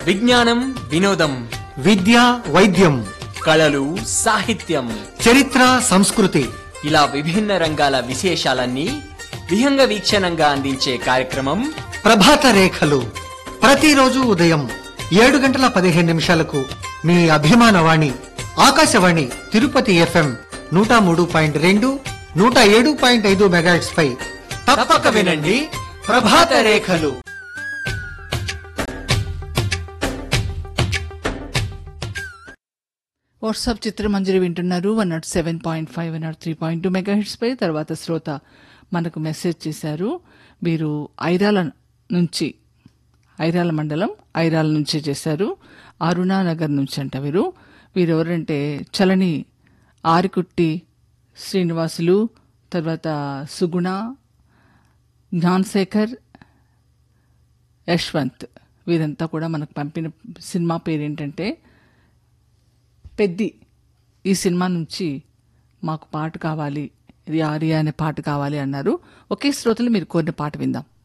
విజ్ఞానం వినోదం విద్య వైద్యం కళలు సాహిత్యం చరిత్ర సంస్కృతి ఇలా విభిన్న రంగాల విశేషాలన్నీ విహంగ వీక్షణంగా అందించే కార్యక్రమం ప్రభాత రేఖలు ప్రతిరోజు ఉదయం ఏడు గంటల పదిహేను నిమిషాలకు మీ అభిమాన వాణి ఆకాశవాణి తిరుపతి ఎఫ్ఎం నూట మూడు పాయింట్ రెండు నూట ఏడు పాయింట్ ఐదు మెగాట్స్ పై తప్పక వినండి ప్రభాత రేఖలు వాట్సాప్ చిత్రమంజరి వింటున్నారు one nought seven point five one nought three point two megahertz పై తర్వాత శ్రోత మనకు మెసేజ్ చేశారు వీరు ఐరాల నుంచి ఐరాల మండలం ఐరాల నుంచి చేశారు అరుణానగర్ నుంచి అంట వీరు వీరు ఎవరంటే చలని ఆరికుట్టి శ్రీనివాసులు తర్వాత సుగుణ జ్ఞాన్శేఖర్ యశ్వంత్ వీరంతా కూడా మనకు పంపిన సినిమా పేరు ఏంటంటే పెద్ది ఈ సినిమా నుంచి మాకు పాట కావాలి రియా రియా అనే పాట కావాలి అన్నారు ఒకే శ్రోతలు మీరు కోరిన పాట విందాం